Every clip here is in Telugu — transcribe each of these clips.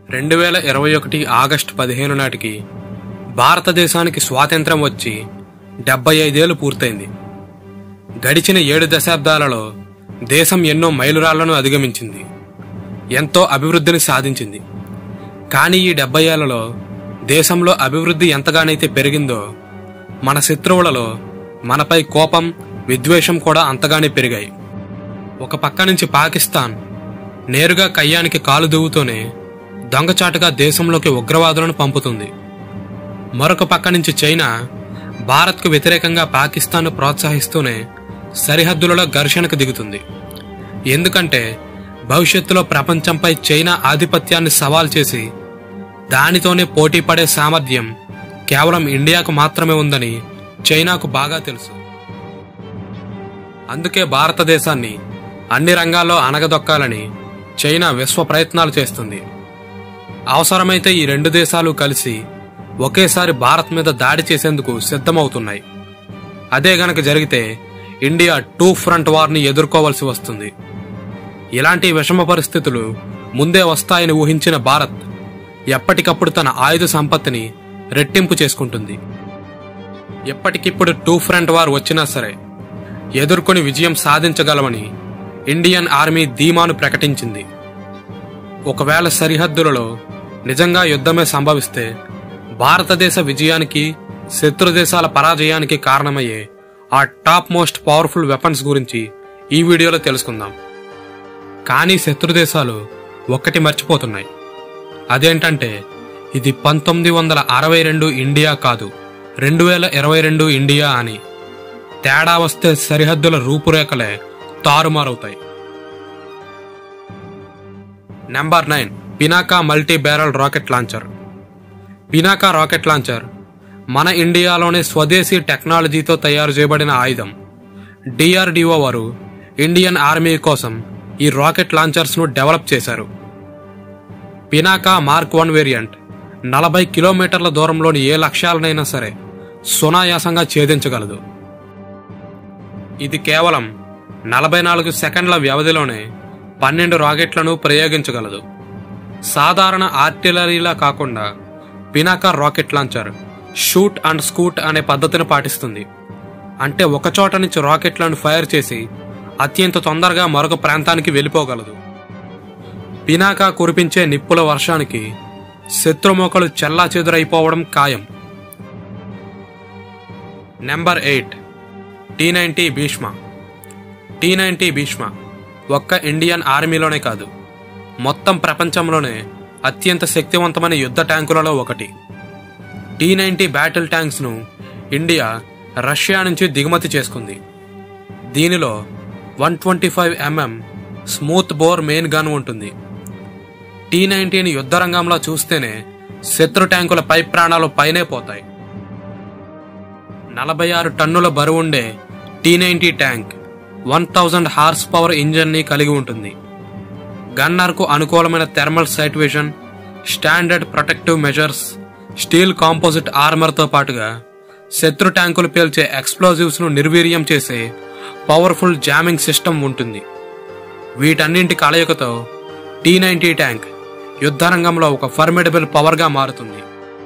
రెండు వేల ఇరవై ఒకటి ఆగస్టు పదిహేను నాటికి భారతదేశానికి స్వాతంత్ర్యం వచ్చి డెబ్బై ఐదేళ్లు పూర్తయింది గడిచిన ఏడు దశాబ్దాలలో దేశం ఎన్నో మైలురాళ్లను అధిగమించింది ఎంతో అభివృద్ధిని సాధించింది కానీ ఈ డెబ్బై ఏళ్లలో దేశంలో అభివృద్ధి ఎంతగానైతే పెరిగిందో మన శత్రువులలో మనపై కోపం విద్వేషం కూడా అంతగానే పెరిగాయి ఒక పక్క నుంచి పాకిస్తాన్ నేరుగా కయ్యానికి కాలు దువ్వుతూనే దొంగచాటుగా దేశంలోకి ఉగ్రవాదులను పంపుతుంది మరొక పక్క నుంచి చైనా భారత్కు వ్యతిరేకంగా పాకిస్తాన్ను ప్రోత్సహిస్తూనే సరిహద్దులలో ఘర్షణకు దిగుతుంది ఎందుకంటే భవిష్యత్తులో ప్రపంచంపై చైనా ఆధిపత్యాన్ని సవాల్ చేసి దానితోనే పోటీ పడే సామర్థ్యం కేవలం ఇండియాకు మాత్రమే ఉందని చైనాకు బాగా తెలుసు అందుకే భారతదేశాన్ని అన్ని రంగాల్లో అనగదొక్కాలని చైనా విశ్వ ప్రయత్నాలు చేస్తుంది అవసరమైతే ఈ రెండు దేశాలు కలిసి ఒకేసారి భారత్ మీద దాడి చేసేందుకు సిద్ధమవుతున్నాయి అదే గనక జరిగితే ఇండియా టూ ఫ్రంట్ వార్ని ఎదుర్కోవలసి వస్తుంది ఇలాంటి విషమ పరిస్థితులు ముందే వస్తాయని ఊహించిన భారత్ ఎప్పటికప్పుడు తన ఆయుధ సంపత్తిని రెట్టింపు చేసుకుంటుంది ఎప్పటికిప్పుడు టూ ఫ్రంట్ వార్ వచ్చినా సరే ఎదుర్కొని విజయం సాధించగలమని ఇండియన్ ఆర్మీ ధీమాను ప్రకటించింది ఒకవేళ సరిహద్దులలో నిజంగా యుద్ధమే సంభవిస్తే భారతదేశ విజయానికి శత్రు దేశాల పరాజయానికి కారణమయ్యే ఆ టాప్ మోస్ట్ పవర్ఫుల్ వెపన్స్ గురించి ఈ వీడియోలో తెలుసుకుందాం కానీ శత్రు దేశాలు ఒక్కటి మర్చిపోతున్నాయి అదేంటంటే ఇది పంతొమ్మిది వందల అరవై రెండు ఇండియా కాదు రెండు వేల ఇరవై రెండు ఇండియా అని తేడా వస్తే సరిహద్దుల రూపురేఖలే తారుమారవుతాయి number nine Pinaka multi barrel rocket launcher Pinaka rocket launcher మన ఇండియాలోనే స్వదేశీ టెక్నాలజీతో తయారు చేయబడిన ఆయుధం డిఆర్డిఓ వారు ఇండియన్ ఆర్మీ కోసం ఈ రాకెట్ లాంచర్స్ను డెవలప్ చేశారు పినాకా మార్క్ వన్ వేరియంట్ నలభై కిలోమీటర్ల దూరంలోని ఏ లక్ష్యాలనైనా సరే సునాయాసంగా ఛేదించగలదు ఇది కేవలం నలభై నాలుగు సెకండ్ల వ్యవధిలోనే పన్నెండు రాకెట్లను ప్రయోగించగలదు సాధారణ ఆర్టిలరీలా కాకుండా Pinaka rocket launcher shoot and scoot అనే పద్ధతిని పాటిస్తుంది అంటే ఒక చోట నుంచి రాకెట్లను ఫైర్ చేసి అత్యంత తొందరగా మరొక ప్రాంతానికి వెళ్ళిపోగలదు పినాకా కురిపించే నిప్పుల వర్షానికి శత్రుమోకలు చెల్లా చెదురైపోవడం ఖాయం number eight T ninety Bhishma T ninety Bhishma ఒక్క ఇండియన్ ఆర్మీలోనే కాదు మొత్తం ప్రపంచంలోనే అత్యంత శక్తివంతమైన యుద్ధ ట్యాంకులలో ఒకటి టీ నైంటీ బ్యాటిల్ ట్యాంక్స్ను ఇండియా రష్యా నుంచి దిగుమతి చేసుకుంది దీనిలో one twenty five mm smooth bore main gun ఉంటుంది టీ నైన్టీని యుద్ధ రంగంలో చూస్తేనే శత్రు ట్యాంకుల పై ప్రాణాలు పైనే పోతాయి నలభై ఆరు టన్నుల బరువుండే T ninety tank one thousand horse power ఇంజన్ని కలిగి ఉంటుంది గన్నర్కు అనుకూలమైన thermal sight vision standard protective measures steel composite ఆర్మర్తో పాటుగా శత్రు ట్యాంకులు పేల్చే ఎక్స్ప్లోజివ్స్ను నిర్వీర్యం చేసే పవర్ఫుల్ జామింగ్ సిస్టమ్ ఉంటుంది వీటన్నింటి కలయికతో టీ నైన్టీ ట్యాంక్ యుద్ధరంగంలో ఒక ఫర్మిడబుల్ పవర్గా మారుతుంది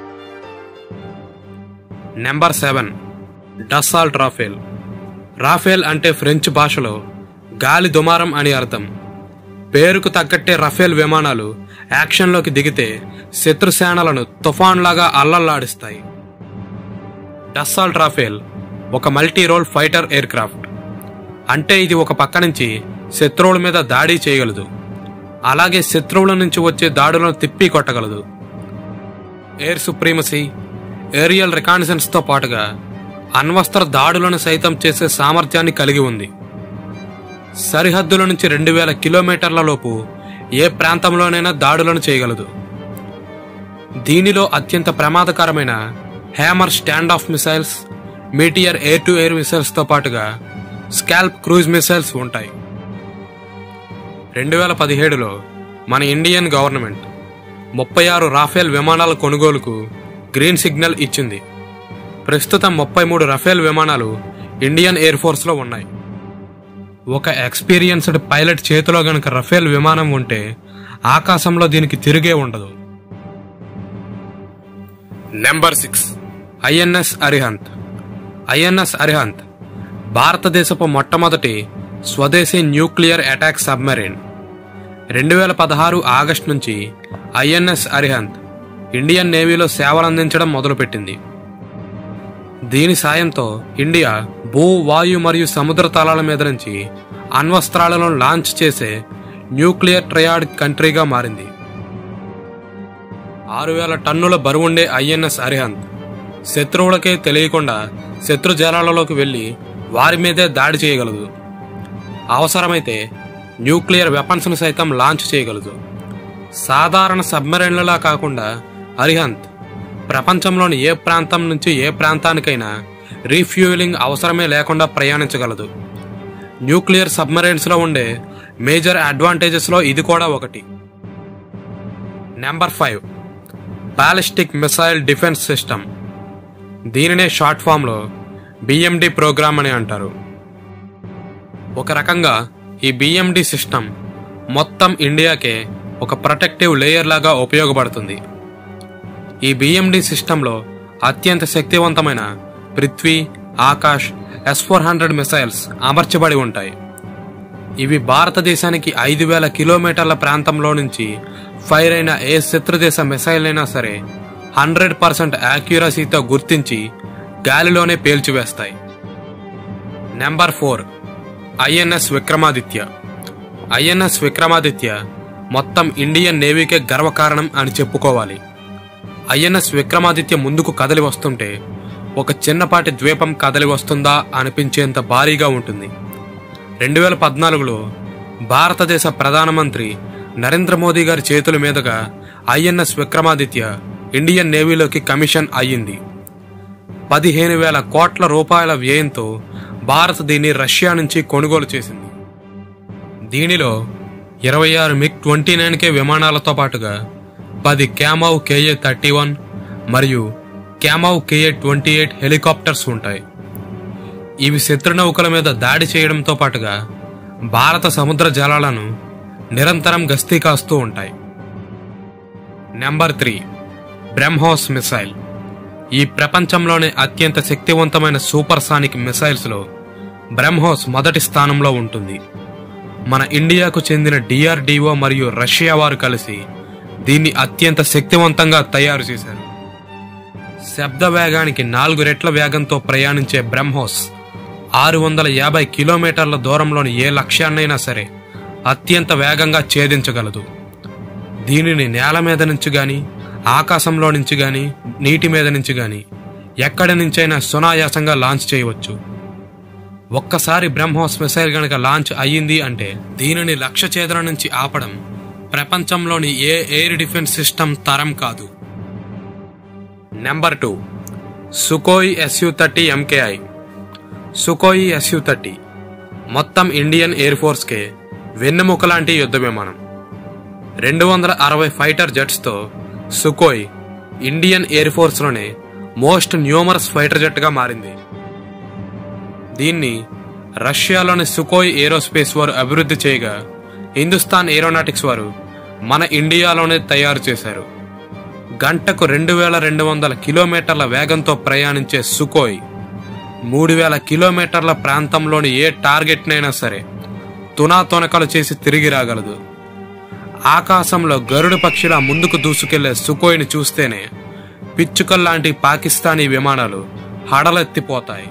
number seven Dassault Rafale Rafale అంటే ఫ్రెంచ్ భాషలో గాలి దుమారం అని అర్థం పేరుకు తగ్గట్టే రఫేల్ విమానాలు యాక్షన్లోకి దిగితే శత్రుసేనలను తుఫాన్లాగా అల్లల్లాడిస్తాయి డస్సాల్ట్ రాఫేల్ ఒక multi role fighter aircraft అంటే ఇది ఒక పక్క నుంచి శత్రువుల మీద దాడి చేయగలదు అలాగే శత్రువుల నుంచి వచ్చే దాడులను తిప్పి కొట్టగలదు ఎయిర్ సుప్రీమసీ ఏరియల్ రికాన్సెన్స్తో పాటుగా అణ్వస్త్ర దాడులను సైతం చేసే సామర్థ్యాన్ని కలిగి ఉంది సరిహద్దుల నుంచి రెండు వేల కిలోమీటర్ల లోపు ఏ ప్రాంతంలోనైనా దాడులను చేయగలదు దీనిలో అత్యంత ప్రమాదకరమైన hammer stand off missiles meteor air to air మిసైల్స్తో పాటుగా స్కాల్ప్ క్రూజ్ మిసైల్స్ ఉంటాయి రెండు వేల పదిహేడులో మన ఇండియన్ గవర్నమెంట్ ముప్పై ఆరు రాఫేల్ విమానాల కొనుగోలుకు గ్రీన్ సిగ్నల్ ఇచ్చింది ప్రస్తుతం ముప్పై మూడు రఫేల్ విమానాలు ఇండియన్ ఎయిర్ ఫోర్స్లో ఉన్నాయి ఒక ఎక్స్పీరియన్స్డ్ పైలట్ చేతిలో గనక రఫేల్ విమానం ఉంటే ఆకాశంలో దీనికి తిరిగే ఉండదు number six INS Arihant INS Arihant భారతదేశపు మొట్టమొదటి స్వదేశీ న్యూక్లియర్ అటాక్ సబ్మెరీన్ రెండు వేల పదహారు ఆగస్టు నుంచి ఐఎన్ఎస్ అరిహంత్ ఇండియన్ నేవీలో సేవలందించడం మొదలుపెట్టింది దీని సాయంతో ఇండియా భూ వాయు మరియు సముద్ర తలాల మీద నుంచి అణ్వస్త్రాలను లాంచ్ చేసే న్యూక్లియర్ ట్రయాడ్ కంట్రీగా మారింది ఆరు వేల టన్నుల బరువుండే ఐఎన్ఎస్ అరిహంత్ శత్రువులకే తెలియకుండా శత్రు జలాలలోకి వెళ్లి వారి మీదే దాడి చేయగలదు అవసరమైతే న్యూక్లియర్ వెపన్స్ను సైతం లాంచ్ చేయగలదు సాధారణ సబ్మెరైన్లలా కాకుండా అరిహంత్ ప్రపంచంలోని ఏ ప్రాంతం నుంచి ఏ ప్రాంతానికైనా రీఫ్యూయలింగ్ అవసరమే లేకుండా ప్రయాణించగలదు న్యూక్లియర్ సబ్మెరైన్స్లో ఉండే మేజర్ అడ్వాంటేజెస్లో ఇది కూడా ఒకటి number five ballistic missile defence system దీనినే షార్ట్ ఫామ్లో బిఎండి ప్రోగ్రామ్ అని అంటారు ఒక రకంగా ఈ బిఎండి సిస్టమ్ మొత్తం ఇండియాకే ఒక ప్రొటెక్టివ్ లేయర్ లాగా ఉపయోగపడుతుంది ఈ బిఎండి సిస్టంలో అత్యంత శక్తివంతమైన Prithvi Akash S four hundred missiles అమర్చబడి ఉంటాయి ఇవి భారతదేశానికి ఐదు వేల కిలోమీటర్ల ప్రాంతంలో నుంచి ఫైర్ అయిన ఏ శత్రుదేశ మిసైల్ అయినా సరే హండ్రెడ్ పర్సెంట్ యాక్యురసీతో గుర్తించి గాలిలోనే పేల్చివేస్తాయి number four INS Vikramaditya INS Vikramaditya Indian ఇండియన్ నేవీకే గర్వకారణం అని చెప్పుకోవాలి ఐఎన్ఎస్ విక్రమాదిత్య ముందుకు కదలి వస్తుంటే ఒక చిన్నపాటి ద్వీపం కదలి వస్తుందా అనిపించేంత భారీగా ఉంటుంది రెండు వేల పద్నాలుగులో భారతదేశ ప్రధానమంత్రి నరేంద్ర మోదీ గారి చేతుల మీదుగా ఐఎన్ఎస్ విక్రమాదిత్య ఇండియన్ నేవీలోకి కమిషన్ అయ్యింది పదిహేను వేల కోట్ల రూపాయల వ్యయంతో భారత్ దీన్ని రష్యా నుంచి కొనుగోలు చేసింది దీనిలో ఇరవై ఆరు మిగ్ ట్వంటీ నైన్ కే విమానాలతో పాటుగా పది క్యామౌ కేఏ థర్టీ వన్ మరియు Kamov KA twenty eight helicopters ఉంటాయి ఇవి శత్రునౌకల మీద దాడి చేయడంతో పాటుగా భారత సముద్ర జలాలను నిరంతరం గస్తీ కాస్తూ ఉంటాయి నెంబర్ త్రీ బ్రహ్మోస్ మిసైల్ ఈ ప్రపంచంలోనే అత్యంత శక్తివంతమైన సూపర్ సానిక్ మిసైల్స్లో బ్రహ్మోస్ మొదటి స్థానంలో ఉంటుంది మన ఇండియాకు చెందిన డిఆర్డిఓ మరియు రష్యా వారు కలిసి దీన్ని అత్యంత శక్తివంతంగా తయారు చేశారు శబ్ద వేగానికి నాలుగు రెట్ల వేగంతో ప్రయాణించే బ్రహ్మోస్ ఆరు వందల యాభై కిలోమీటర్ల దూరంలోని ఏ లక్ష్యాన్నైనా సరే అత్యంత వేగంగా ఛేదించగలదు దీనిని నేల మీద నుంచి గాని ఆకాశంలో నుంచి గాని నీటి మీద నుంచి గాని ఎక్కడి నుంచైనా సునాయాసంగా లాంచ్ చేయవచ్చు ఒక్కసారి బ్రహ్మోస్ మిసైల్ గనక లాంచ్ అయ్యింది అంటే దీనిని లక్ష్య ఛేదన నుంచి ఆపడం ప్రపంచంలోని ఏ ఎయిర్ డిఫెన్స్ సిస్టమ్ తరం కాదు number two Sukhoi SU thirty MKI Sukhoi SU thirty మొత్తం ఇండియన్ ఎయిర్ ఫోర్స్కే వెన్నెముక లాంటి యుద్ధ విమానం రెండు వందల అరవై ఫైటర్ జెట్స్తో సుకోయ్ ఇండియన్ ఎయిర్ ఫోర్స్లోనే మోస్ట్ న్యూమరస్ ఫైటర్ జెట్గా మారింది దీన్ని రష్యాలోని సుకోయ్ ఏరోస్పేస్ వారు అభివృద్ధి చేయగా హిందుస్థాన్ ఏరోనాటిక్స్ వారు మన ఇండియాలోనే తయారు చేశారు గంటకు రెండు వేల రెండు వందల కిలోమీటర్ల వేగంతో ప్రయాణించే సుకోయ్ మూడు వేల కిలోమీటర్ల ప్రాంతంలోని ఏ టార్గెట్నైనా సరే తునా తొనకలు చేసి తిరిగి రాగలదు ఆకాశంలో గరుడు పక్షిలా ముందుకు దూసుకెళ్లే సుకోయ్ని చూస్తేనే పిచ్చుకల్లాంటి పాకిస్తానీ విమానాలు హడలెత్తిపోతాయి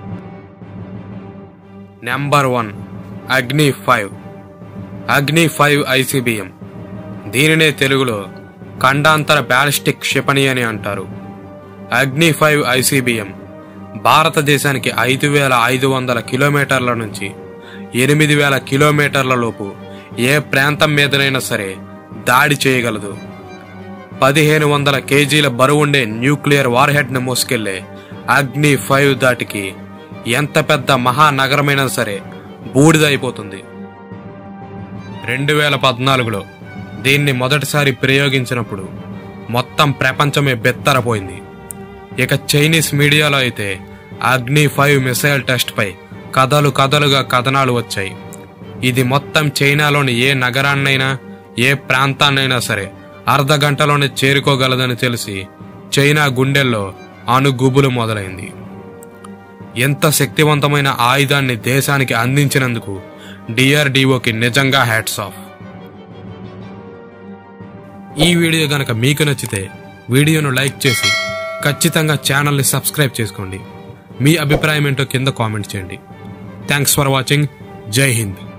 number one Agni five Agni five ICBM దీనినే తెలుగులో ఖండాంతర బ్యాలిస్టిక్ క్షిపణి అని అంటారు అగ్ని ఫైవ్ ఐసీబీఎం భారతదేశానికి ఐదు వేల ఐదు వందల కిలోమీటర్ల నుంచి ఎనిమిది వేల కిలోమీటర్ల లోపు ఏ ప్రాంతం మీదనైనా సరే దాడి చేయగలదు పదిహేను వందల కేజీల బరువుండే న్యూక్లియర్ వార్హెడ్ను మోసుకెళ్లే అగ్ని ఫైవ్ దాటికి ఎంత పెద్ద మహానగరమైనా సరే బూడిదైపోతుంది రెండు వేల పద్నాలుగులో దీన్ని మొదటిసారి ప్రయోగించినప్పుడు మొత్తం ప్రపంచమే బెత్తరపోయింది ఇక చైనీస్ మీడియాలో అయితే అగ్ని ఫైవ్ మిసైల్ టెస్ట్పై కథలు కథలుగా కథనాలు వచ్చాయి ఇది మొత్తం చైనాలోని ఏ నగరాన్నైనా ఏ ప్రాంతాన్నైనా సరే అర్ధ గంటలోనే చేరుకోగలదని తెలిసి చైనా గుండెల్లో అణుగుబులు మొదలైంది ఎంత శక్తివంతమైన ఆయుధాన్ని దేశానికి అందించినందుకు డిఆర్డిఓకి నిజంగా హ్యాట్స్ ఆఫ్ ఈ వీడియో గనక మీకు నచ్చితే వీడియోను లైక్ చేసి ఖచ్చితంగా ఛానల్ని సబ్స్క్రైబ్ చేసుకోండి మీ అభిప్రాయం ఏంటో కింద కామెంట్ చేయండి థ్యాంక్స్ ఫర్ వాచింగ్ జై హింద్